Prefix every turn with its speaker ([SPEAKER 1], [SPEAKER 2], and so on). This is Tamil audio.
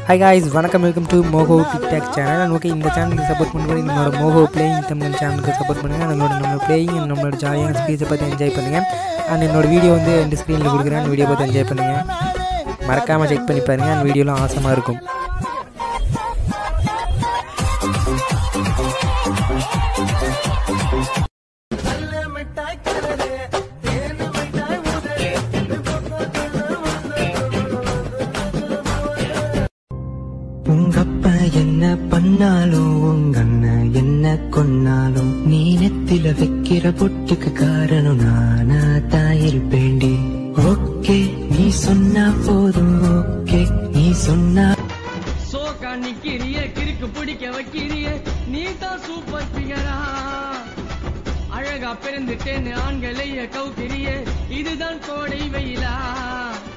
[SPEAKER 1] ஹாய் காய்ஸ் வணக்கம் வெல்கம் டு மோகோ டிக்டாக் சேனல் அண்ட் ஓகே இந்த சேனலுக்கு சப்போர்ட் பண்ணுறது நம்மளோட மோகோ பிளேயிங் தமிழ் சேனலுக்கு சப்போர்ட் பண்ணுங்கள் நம்மளோட நம்ம பிளேயிங் நம்மளோட ஜாலியான ஸ்பீச்சை பார்த்து என்ஜாய் பண்ணுங்கள் அண்ட் என்னோட வீடியோ வந்து ரெண்டு ஸ்க்ரீனில் கொடுக்குறேன் அந்த வீடியோ பார்த்து என்ஜாய் பண்ணுங்கள் மறக்காமல் செக் பண்ணி பாருங்கள் அந்த வீடியோலாம் ஆசமாக இருக்கும்
[SPEAKER 2] உங்க அப்பா என்ன பண்ணாலும் உங்க அண்ணன் என்ன கொன்னாலும் நீ நெத்தில வைக்கிற பொட்டுக்கு காரணம் நானா தான் இருப்பேண்டி ஓகே நீ சொன்னா போதும் ஓகே நீ சொன்னா
[SPEAKER 3] சோக்கா நிக்கிறிய கிறுக்கு பிடிக்க வைக்கிறிய நீ தான் சூப்பர் பிகரா அழகா பிறந்துட்டேன்னு ஆண்களைய கவுக்கிறிய இதுதான் கோடை வெயிலா